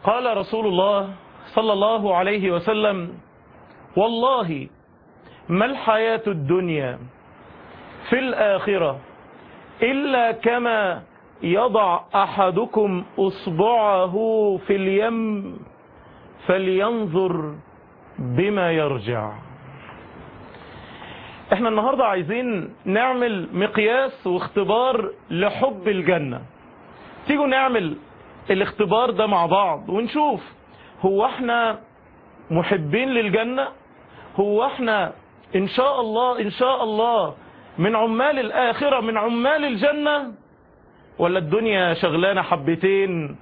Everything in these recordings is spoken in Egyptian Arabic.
قال رسول الله صلى الله عليه وسلم والله ما الحياة الدنيا في الآخرة إلا كما يضع أحدكم أصبعه في اليم فلينظر بما يرجع احنا النهاردة عايزين نعمل مقياس واختبار لحب الجنة تيجوا نعمل الاختبار ده مع بعض ونشوف هو احنا محبين للجنة هو احنا ان شاء الله ان شاء الله من عمال الاخرة من عمال الجنة ولا الدنيا شغلانة حبتين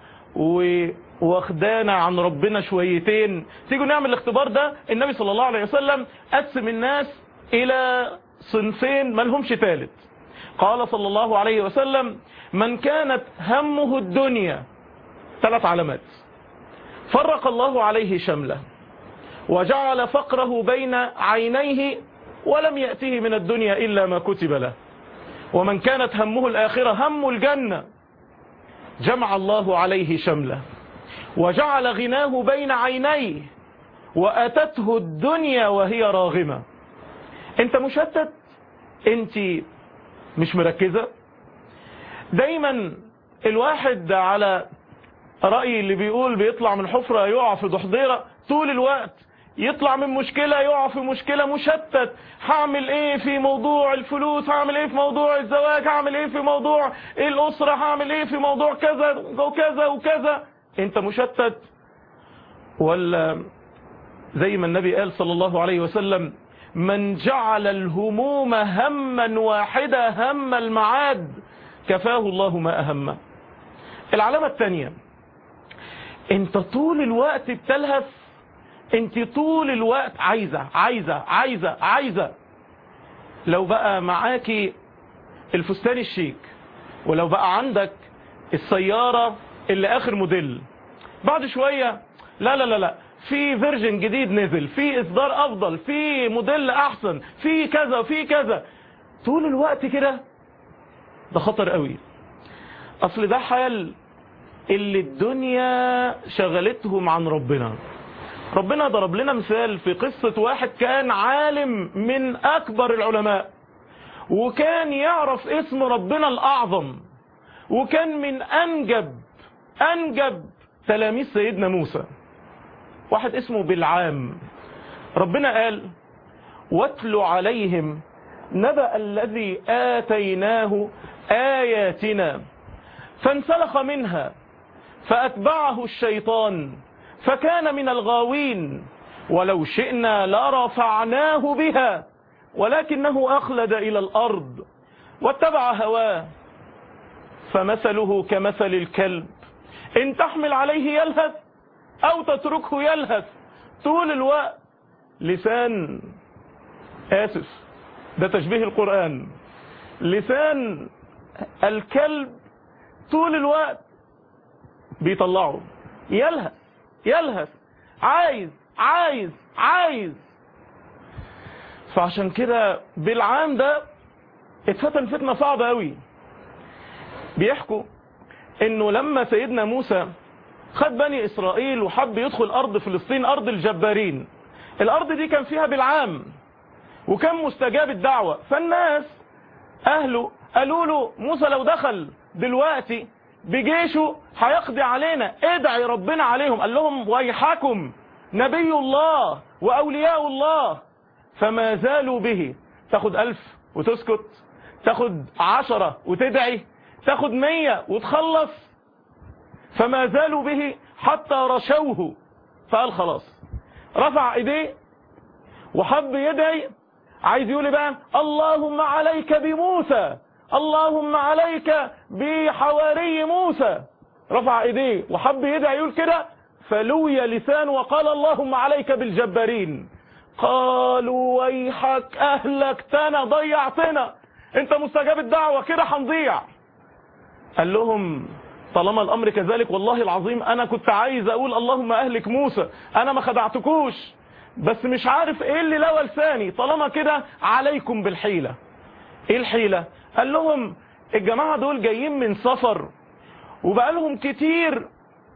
واخدانا عن ربنا شويتين تيجوا نعمل الاختبار ده النبي صلى الله عليه وسلم قسم الناس الى صنفين ما لهمش ثالث قال صلى الله عليه وسلم من كانت همه الدنيا ثلاث علامات فرق الله عليه شمله وجعل فقره بين عينيه ولم يأته من الدنيا إلا ما كتب له ومن كانت همه الآخرة هم الجنة جمع الله عليه شمله وجعل غناه بين عينيه وأتته الدنيا وهي راغمة انت مشتت انت مش مركزة دايما الواحد على رأي اللي بيقول بيطلع من حفرة يقع في ضحضيرة طول الوقت يطلع من مشكلة يقع في مشكلة مشتت هعمل ايه في موضوع الفلوس هعمل ايه في موضوع الزواج هعمل ايه في موضوع الاسرة هعمل ايه في موضوع كذا وكذا وكذا انت مشتت ولا زي ما النبي قال صلى الله عليه وسلم من جعل الهموم هما واحدة هم المعاد كفاه الله ما أهمه العلامة الثانية انت طول الوقت بتلهف انت طول الوقت عايزة عايزة عايزة عايزة لو بقى معاكي الفستان الشيك ولو بقى عندك السيارة اللي اخر موديل بعد شوية لا لا لا لا في فيرجن جديد نزل في اصدار افضل في موديل احسن في كذا في كذا طول الوقت كده ده خطر قوي اصل ده حال اللي الدنيا شغلتهم عن ربنا ربنا ضرب لنا مثال في قصة واحد كان عالم من أكبر العلماء وكان يعرف اسم ربنا الأعظم وكان من أنجب أنجب تلاميذ سيدنا موسى واحد اسمه بالعام ربنا قال واتل عليهم نبأ الذي آتيناه آياتنا فانسلخ منها فأتبعه الشيطان فكان من الغاوين ولو شئنا لرفعناه بها ولكنه أخلد إلى الأرض واتبع هواه فمثله كمثل الكلب إن تحمل عليه يلهث أو تتركه يلهث طول الوقت لسان آسف ده تشبيه القرآن لسان الكلب طول الوقت بيطلعه يلهث يلهث عايز عايز عايز فعشان كده بالعام ده اتفتن فتنة صعبة قوي بيحكوا انه لما سيدنا موسى خد بني اسرائيل وحب يدخل ارض فلسطين ارض الجبارين الارض دي كان فيها بالعام وكان مستجاب الدعوة فالناس اهله قالوا له موسى لو دخل دلوقتي بجيشه هيقضي علينا ادعي ربنا عليهم قال لهم ويحكم نبي الله واولياء الله فما زالوا به تاخد الف وتسكت تاخد عشرة وتدعي تاخد مية وتخلص فما زالوا به حتى رشوه فقال خلاص رفع ايديه وحب يدعي عايز يقول بقى اللهم عليك بموسى اللهم عليك بحواري موسى رفع ايديه وحب يدعي يقول كده فلوي لسان وقال اللهم عليك بالجبارين قالوا ويحك اهلكتنا ضيعتنا انت مستجاب الدعوة كده هنضيع قال لهم طالما الامر كذلك والله العظيم انا كنت عايز اقول اللهم اهلك موسى انا ما خدعتكوش بس مش عارف ايه اللي لوى لساني طالما كده عليكم بالحيلة ايه الحيلة قال لهم الجماعة دول جايين من سفر وبقالهم كتير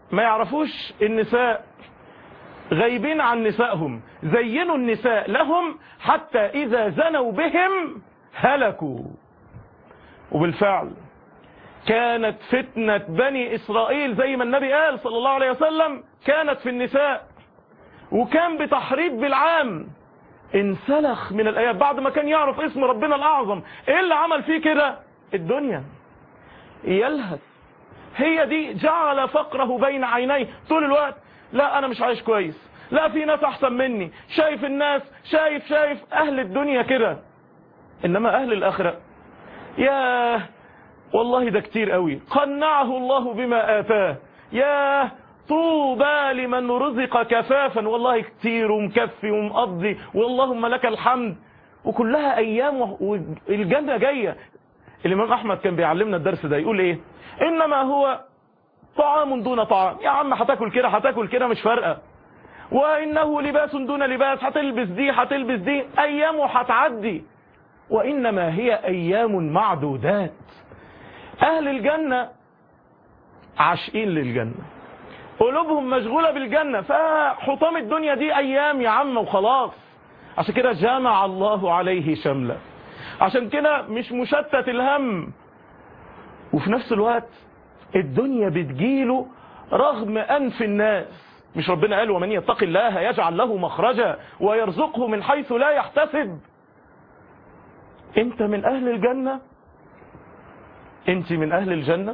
ما يعرفوش النساء غايبين عن نسائهم زينوا النساء لهم حتى إذا زنوا بهم هلكوا وبالفعل كانت فتنة بني إسرائيل زي ما النبي قال صلى الله عليه وسلم كانت في النساء وكان بتحريض بالعام انسلخ من الآيات بعد ما كان يعرف اسم ربنا الأعظم ايه اللي عمل فيه كده الدنيا يلهث هي دي جعل فقره بين عينيه طول الوقت لا انا مش عايش كويس لا في ناس احسن مني شايف الناس شايف شايف اهل الدنيا كده انما اهل الاخرة يا والله ده كتير قوي قنعه الله بما اتاه يا طوبى لمن رزق كفافا والله كتير ومكفي ومقضي واللهم لك الحمد وكلها ايام والجنة جاية الامام احمد كان بيعلمنا الدرس ده يقول ايه انما هو طعام دون طعام يا عم هتاكل كده هتاكل كده مش فارقه وانه لباس دون لباس هتلبس دي هتلبس دي ايامه هتعدي وانما هي ايام معدودات اهل الجنه عاشقين للجنه قلوبهم مشغوله بالجنه فحطام الدنيا دي ايام يا عم وخلاص عشان كده جمع الله عليه شمله عشان كده مش مشتت الهم وفي نفس الوقت الدنيا بتجيله رغم أنف الناس مش ربنا قال ومن يتق الله يجعل له مخرجا ويرزقه من حيث لا يحتسب انت من أهل الجنة انت من أهل الجنة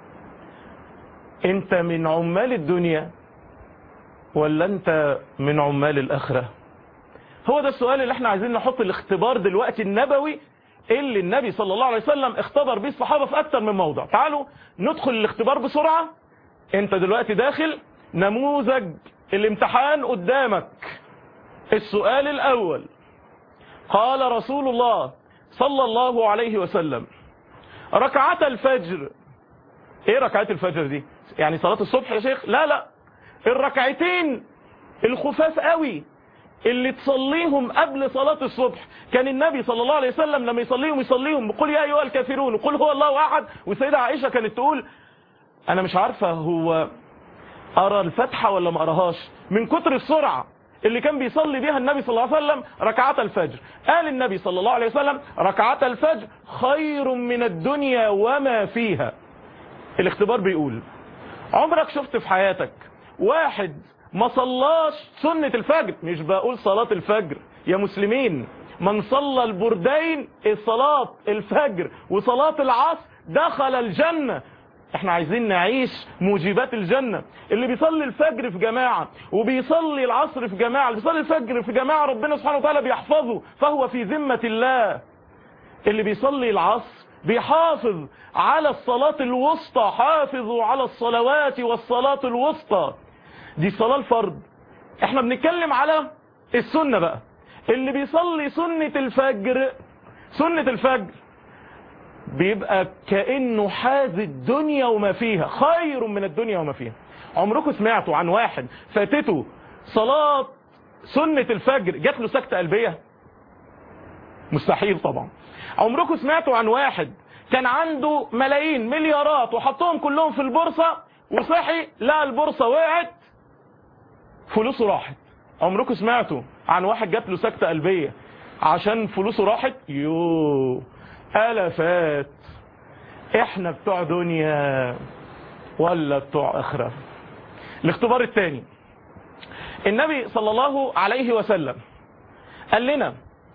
انت من عمال الدنيا ولا انت من عمال الآخرة هو ده السؤال اللي احنا عايزين نحط الاختبار دلوقتي النبوي اللي النبي صلى الله عليه وسلم اختبر بيه الصحابة في أكتر من موضع تعالوا ندخل الاختبار بسرعة انت دلوقتي داخل نموذج الامتحان قدامك السؤال الأول قال رسول الله صلى الله عليه وسلم ركعة الفجر ايه ركعات الفجر دي يعني صلاة الصبح يا شيخ لا لا الركعتين الخفاف قوي اللي تصليهم قبل صلاة الصبح كان النبي صلى الله عليه وسلم لما يصليهم يصليهم بقول يا أيها الكافرون وقل هو الله أحد والسيدة عائشة كانت تقول أنا مش عارفة هو أرى الفتحة ولا ما أراهاش من كتر السرعة اللي كان بيصلي بيها النبي صلى الله عليه وسلم ركعات الفجر قال النبي صلى الله عليه وسلم ركعات الفجر خير من الدنيا وما فيها الاختبار بيقول عمرك شفت في حياتك واحد ما صلاش سنة الفجر مش بقول صلاة الفجر يا مسلمين من صلى البردين الصلاة الفجر وصلاة العصر دخل الجنة احنا عايزين نعيش موجبات الجنة اللي بيصلي الفجر في جماعة وبيصلي العصر في جماعة اللي بيصلي الفجر في جماعة ربنا سبحانه وتعالى بيحفظه فهو في ذمة الله اللي بيصلي العصر بيحافظ على الصلاة الوسطى حافظوا على الصلوات والصلاة الوسطى دي صلاة الفرض احنا بنتكلم على السنة بقى اللي بيصلي سنة الفجر سنة الفجر بيبقى كأنه حاز الدنيا وما فيها خير من الدنيا وما فيها عمركم سمعتوا عن واحد فاتته صلاة سنة الفجر جات له سكتة قلبية مستحيل طبعا عمركم سمعتوا عن واحد كان عنده ملايين مليارات وحطهم كلهم في البورصة وصحي لا البورصة وقعت فلوسه راحت عمركم سمعتوا عن واحد جات له سكتة قلبية عشان فلوسه راحت يو ألفات احنا بتوع دنيا ولا بتوع اخرة الاختبار الثاني النبي صلى الله عليه وسلم قال لنا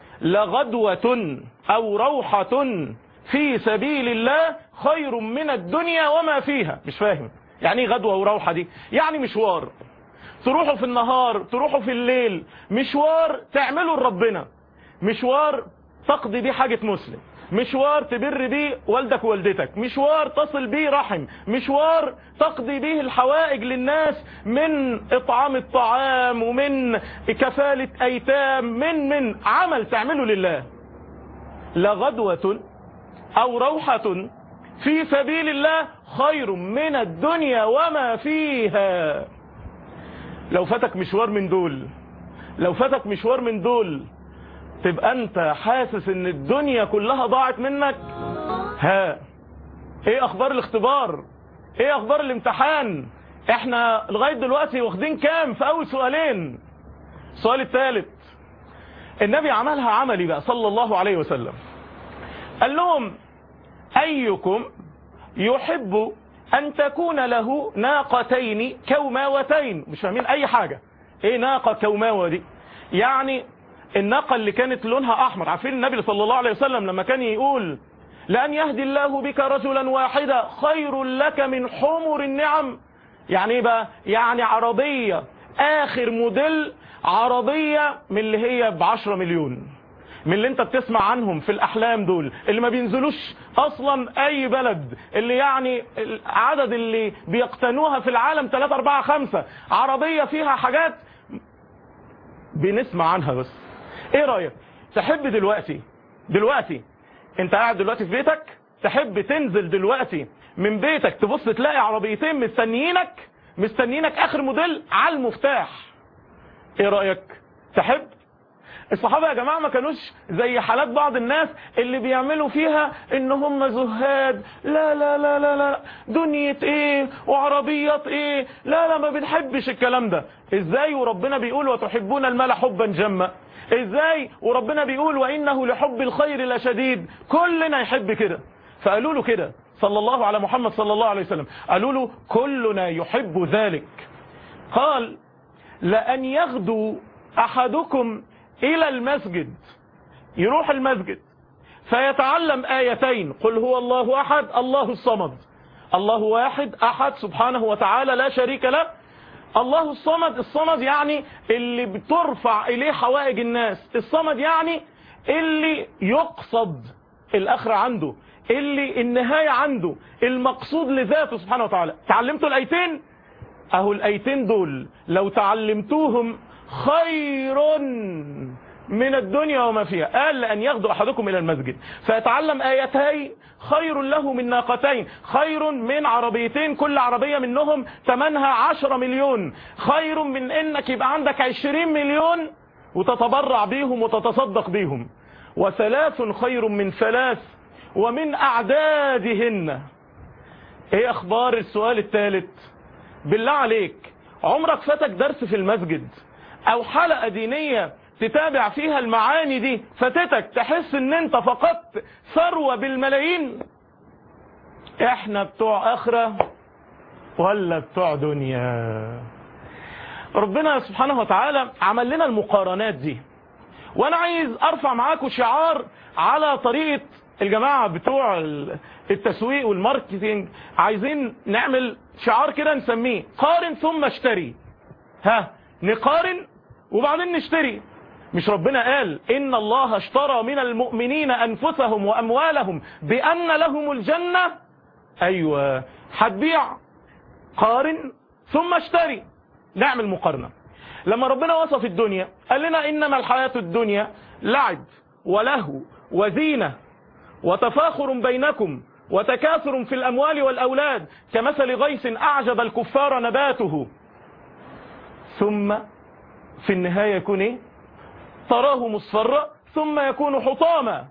لغدوة او روحة في سبيل الله خير من الدنيا وما فيها مش فاهم يعني ايه غدوة وروحة دي يعني مشوار تروحوا في النهار تروحوا في الليل مشوار تعملوا لربنا مشوار تقضي بيه حاجة مسلم مشوار تبر بيه والدك ووالدتك مشوار تصل بيه رحم مشوار تقضي بيه الحوائج للناس من اطعام الطعام ومن كفالة ايتام من من عمل تعمله لله لغدوة او روحة في سبيل الله خير من الدنيا وما فيها لو فاتك مشوار من دول لو فاتك مشوار من دول تبقى انت حاسس ان الدنيا كلها ضاعت منك ها ايه اخبار الاختبار ايه اخبار الامتحان احنا لغاية دلوقتي واخدين كام في اول سؤالين السؤال الثالث النبي عملها عملي بقى صلى الله عليه وسلم قال لهم ايكم يحب ان تكون له ناقتين كوماوتين مش فاهمين اي حاجة ايه ناقة كوماوة دي يعني الناقة اللي كانت لونها احمر عارفين النبي صلى الله عليه وسلم لما كان يقول لأن يهدي الله بك رجلا واحدا خير لك من حمر النعم يعني ايه بقى يعني عربية اخر موديل عربية من اللي هي بعشرة مليون من اللي انت بتسمع عنهم في الاحلام دول اللي ما بينزلوش اصلا اي بلد اللي يعني العدد اللي بيقتنوها في العالم 3 4 5 عربية فيها حاجات بنسمع عنها بس ايه رأيك تحب دلوقتي دلوقتي انت قاعد دلوقتي في بيتك تحب تنزل دلوقتي من بيتك تبص تلاقي عربيتين مستنيينك مستنيينك اخر موديل على المفتاح ايه رأيك تحب الصحابة يا جماعة ما كانوش زي حالات بعض الناس اللي بيعملوا فيها ان هم زهاد لا لا لا لا لا دنيا ايه وعربيات ايه لا لا ما بنحبش الكلام ده ازاي وربنا بيقول وتحبون المال حبا جما ازاي وربنا بيقول وانه لحب الخير لشديد كلنا يحب كده فقالوا له كده صلى الله على محمد صلى الله عليه وسلم قالوا له كلنا يحب ذلك قال لأن يغدو أحدكم إلى المسجد يروح المسجد فيتعلم آيتين قل هو الله أحد الله الصمد الله واحد أحد سبحانه وتعالى لا شريك له الله الصمد الصمد يعني اللي بترفع إليه حوائج الناس الصمد يعني اللي يقصد الآخرة عنده اللي النهاية عنده المقصود لذاته سبحانه وتعالى تعلمتوا الأيتين أهو الأيتين دول لو تعلمتوهم خير من الدنيا وما فيها قال لأن يغدو أحدكم إلى المسجد فيتعلم آيتين خير له من ناقتين خير من عربيتين كل عربية منهم ثمنها عشرة مليون خير من إنك يبقى عندك عشرين مليون وتتبرع بيهم وتتصدق بيهم وثلاث خير من ثلاث ومن أعدادهن ايه اخبار السؤال الثالث بالله عليك عمرك فاتك درس في المسجد او حلقة دينية تتابع فيها المعاني دي فاتتك تحس ان انت فقدت ثروة بالملايين احنا بتوع اخرة ولا بتوع دنيا ربنا سبحانه وتعالى عمل لنا المقارنات دي وانا عايز ارفع معاكم شعار على طريقة الجماعة بتوع التسويق والماركتينج عايزين نعمل شعار كده نسميه قارن ثم اشتري ها نقارن وبعدين نشتري مش ربنا قال إن الله اشترى من المؤمنين أنفسهم وأموالهم بأن لهم الجنة أيوة هتبيع قارن ثم اشتري نعمل مقارنة لما ربنا وصف الدنيا قال لنا إنما الحياة الدنيا لعب ولهو وزينة وتفاخر بينكم وتكاثر في الأموال والأولاد كمثل غيث أعجب الكفار نباته ثم في النهاية يكون إيه؟ تراه مصفرة ثم يكون حطاما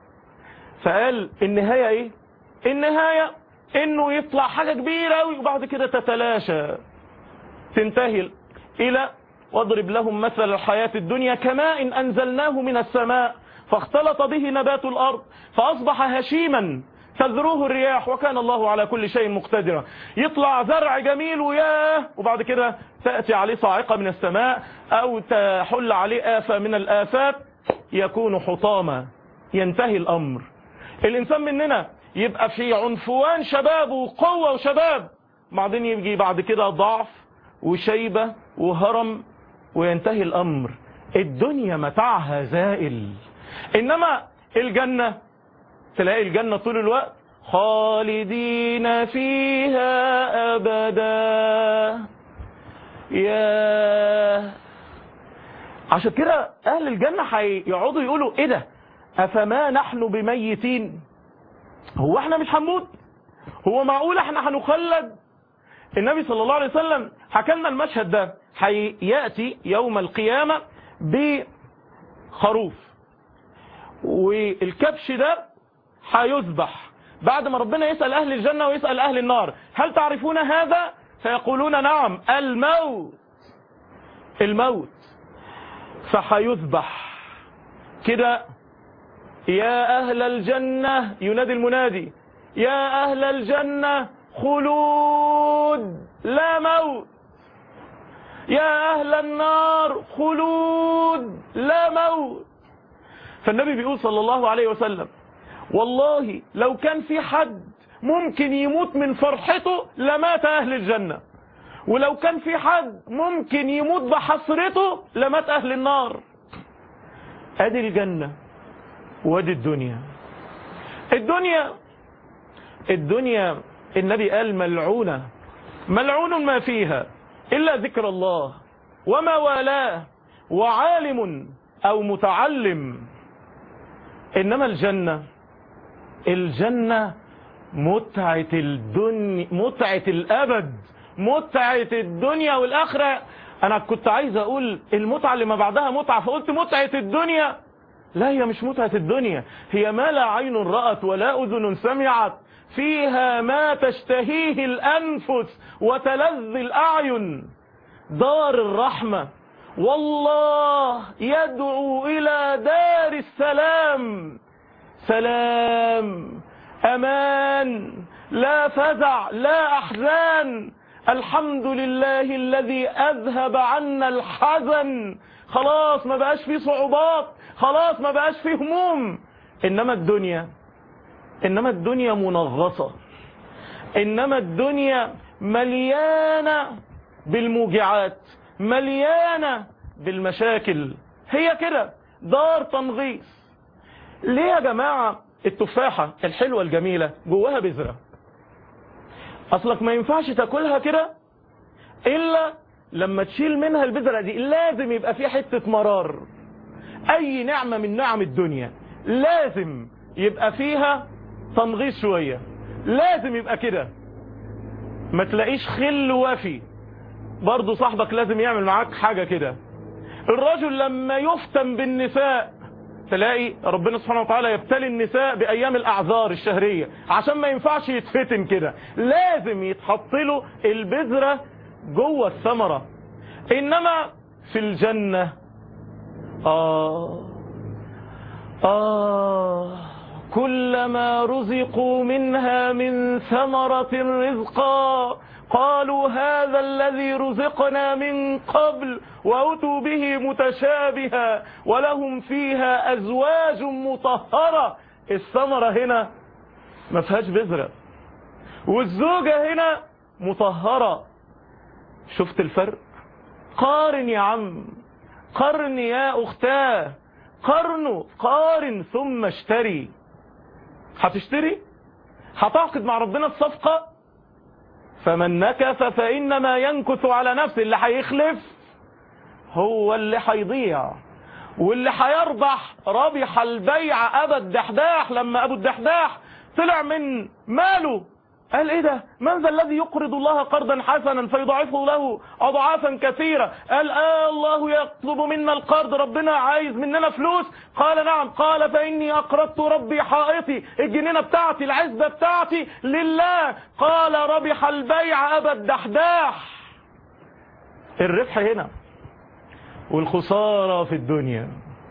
فقال النهاية إيه؟ النهاية إنه يطلع حاجة كبيرة أوي وبعد كده تتلاشى تنتهي إلى واضرب لهم مثل الحياة الدنيا كماء أنزلناه من السماء فاختلط به نبات الأرض فأصبح هشيما تذروه الرياح وكان الله على كل شيء مقتدرا يطلع زرع جميل وياه وبعد كده تأتي عليه صاعقة من السماء أو تحل عليه آفة من الآفات يكون حطاما ينتهي الأمر الإنسان مننا يبقى في عنفوان شباب وقوة وشباب بعدين يجي بعد كده ضعف وشيبة وهرم وينتهي الأمر الدنيا متاعها زائل إنما الجنة تلاقي الجنة طول الوقت خالدين فيها أبدا يا عشان كده أهل الجنة هيقعدوا يقولوا إيه ده أفما نحن بميتين هو احنا مش هنموت هو معقول احنا هنخلد النبي صلى الله عليه وسلم حكى لنا المشهد ده هيأتي يوم القيامة بخروف والكبش ده هيذبح بعد ما ربنا يسأل أهل الجنة ويسأل أهل النار هل تعرفون هذا فيقولون نعم الموت الموت فحيذبح كده يا أهل الجنة ينادي المنادي يا أهل الجنة خلود لا موت يا أهل النار خلود لا موت فالنبي بيقول صلى الله عليه وسلم والله لو كان في حد ممكن يموت من فرحته لمات أهل الجنة ولو كان في حد ممكن يموت بحسرته لمات أهل النار ادي الجنة وادي الدنيا الدنيا الدنيا النبي قال ملعونة ملعون ما فيها إلا ذكر الله وما والاه وعالم أو متعلم إنما الجنة الجنة متعة الدنيا متعة الأبد متعة الدنيا والآخرة أنا كنت عايز أقول المتعة اللي ما بعدها متعة فقلت متعة الدنيا لا هي مش متعة الدنيا هي ما لا عين رأت ولا أذن سمعت فيها ما تشتهيه الأنفس وتلذ الأعين دار الرحمة والله يدعو إلى دار السلام سلام أمان لا فزع لا أحزان الحمد لله الذي أذهب عنا الحزن خلاص ما بقاش فيه صعوبات خلاص ما بقاش فيه هموم إنما الدنيا إنما الدنيا منغصة إنما الدنيا مليانة بالموجعات مليانة بالمشاكل هي كده دار تنغيص ليه يا جماعة التفاحة الحلوة الجميلة جواها بذرة أصلك ما ينفعش تاكلها كده إلا لما تشيل منها البذرة دي لازم يبقى في حتة مرار أي نعمة من نعم الدنيا لازم يبقى فيها تنغيص شوية لازم يبقى كده ما تلاقيش خل وافي برضو صاحبك لازم يعمل معاك حاجة كده الرجل لما يفتن بالنساء تلاقي ربنا سبحانه وتعالى يبتلي النساء بأيام الأعذار الشهرية عشان ما ينفعش يتفتن كده لازم يتحط له البذرة جوه الثمرة إنما في الجنة آه آه كلما رزقوا منها من ثمرة رزقا قالوا هذا الذي رزقنا من قبل وأتوا به متشابها ولهم فيها أزواج مطهرة الثمرة هنا ما فيهاش بذرة والزوجة هنا مطهرة شفت الفرق قارن يا عم قرن يا أختاه قرنه قارن ثم اشتري هتشتري هتعقد مع ربنا الصفقة فمن نكث فإنما ينكث على نفسه اللي هيخلف هو اللي هيضيع واللي هيربح ربح البيع أبا الدحداح لما أبو الدحداح طلع من ماله قال ايه ده من ذا الذي يقرض الله قرضا حسنا فيضاعفه له اضعافا كثيرة قال آه الله يطلب منا القرض ربنا عايز مننا فلوس قال نعم قال فاني اقرضت ربي حائطي الجنينة بتاعتي العزبة بتاعتي لله قال ربح البيع ابا الدحداح الربح هنا والخسارة في الدنيا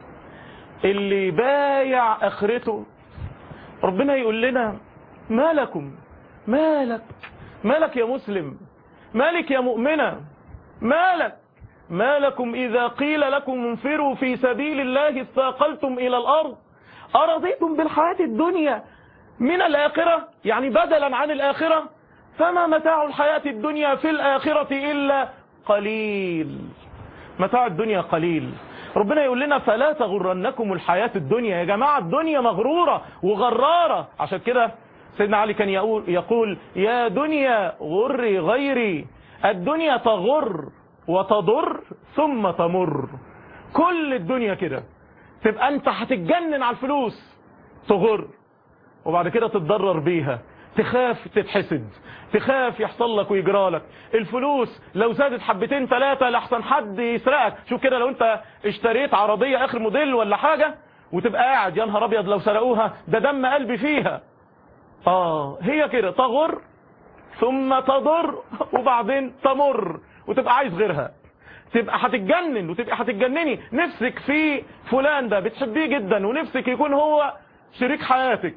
اللي بايع اخرته ربنا يقول لنا ما لكم مالك مالك يا مسلم مالك يا مؤمنة مالك ما لكم إذا قيل لكم انفروا في سبيل الله استاقلتم إلى الأرض أرضيتم بالحياة الدنيا من الآخرة يعني بدلا عن الآخرة فما متاع الحياة الدنيا في الآخرة إلا قليل متاع الدنيا قليل ربنا يقول لنا فلا تغرنكم الحياة الدنيا يا جماعة الدنيا مغرورة وغرارة عشان كده سيدنا علي كان يقول, يقول يا دنيا غري غيري الدنيا تغر وتضر ثم تمر كل الدنيا كده تبقى انت هتتجنن على الفلوس تغر وبعد كده تتضرر بيها تخاف تتحسد تخاف يحصل لك ويجرى لك الفلوس لو زادت حبتين ثلاثة لحسن حد يسرقك شوف كده لو انت اشتريت عربية اخر موديل ولا حاجة وتبقى قاعد يا نهار ابيض لو سرقوها ده دم قلبي فيها اه هي كده تغر ثم تضر وبعدين تمر وتبقى عايز غيرها تبقى هتتجنن وتبقى هتتجنني نفسك في فلان ده بتحبيه جدا ونفسك يكون هو شريك حياتك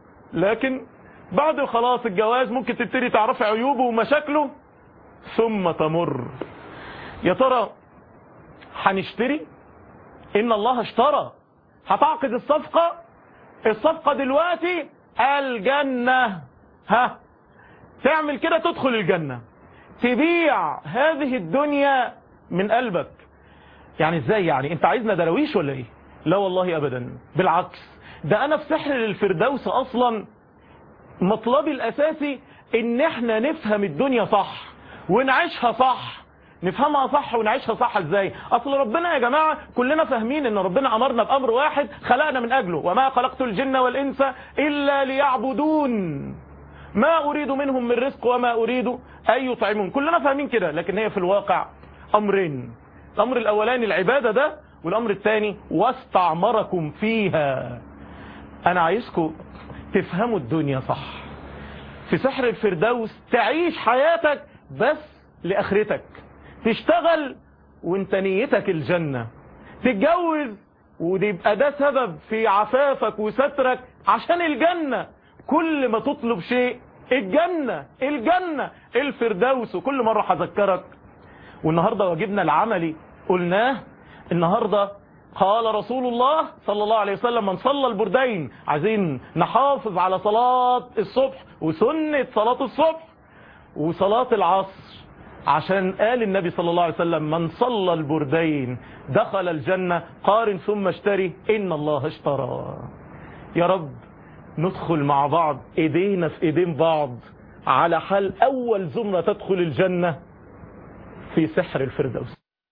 لكن بعد خلاص الجواز ممكن تبتدي تعرفي عيوبه ومشاكله ثم تمر يا ترى هنشتري ان الله اشترى هتعقد الصفقة الصفقة دلوقتي الجنة ها تعمل كده تدخل الجنة تبيع هذه الدنيا من قلبك يعني ازاي يعني انت عايزنا درويش ولا ايه لا والله ابدا بالعكس ده انا في سحر الفردوس اصلا مطلبي الاساسي ان احنا نفهم الدنيا صح ونعيشها صح نفهمها صح ونعيشها صح ازاي اصل ربنا يا جماعة كلنا فاهمين ان ربنا امرنا بامر واحد خلقنا من اجله وما خلقت الجن والانس الا ليعبدون ما اريد منهم من رزق وما اريد ان يطعمون كلنا فاهمين كده لكن هي في الواقع امرين الامر الاولاني العبادة ده والامر الثاني واستعمركم فيها انا عايزكم تفهموا الدنيا صح في سحر الفردوس تعيش حياتك بس لاخرتك تشتغل وانت نيتك الجنة تتجوز ويبقى ده سبب في عفافك وسترك عشان الجنة كل ما تطلب شيء الجنة الجنة الفردوس وكل مرة هذكرك والنهاردة واجبنا العملي قلناه النهاردة قال رسول الله صلى الله عليه وسلم من صلى البردين عايزين نحافظ على صلاة الصبح وسنة صلاة الصبح وصلاة العصر عشان قال النبي صلى الله عليه وسلم من صلى البردين دخل الجنة قارن ثم اشتري إن الله اشترى يا رب ندخل مع بعض ايدينا في ايدين بعض على حال اول زمرة تدخل الجنة في سحر الفردوس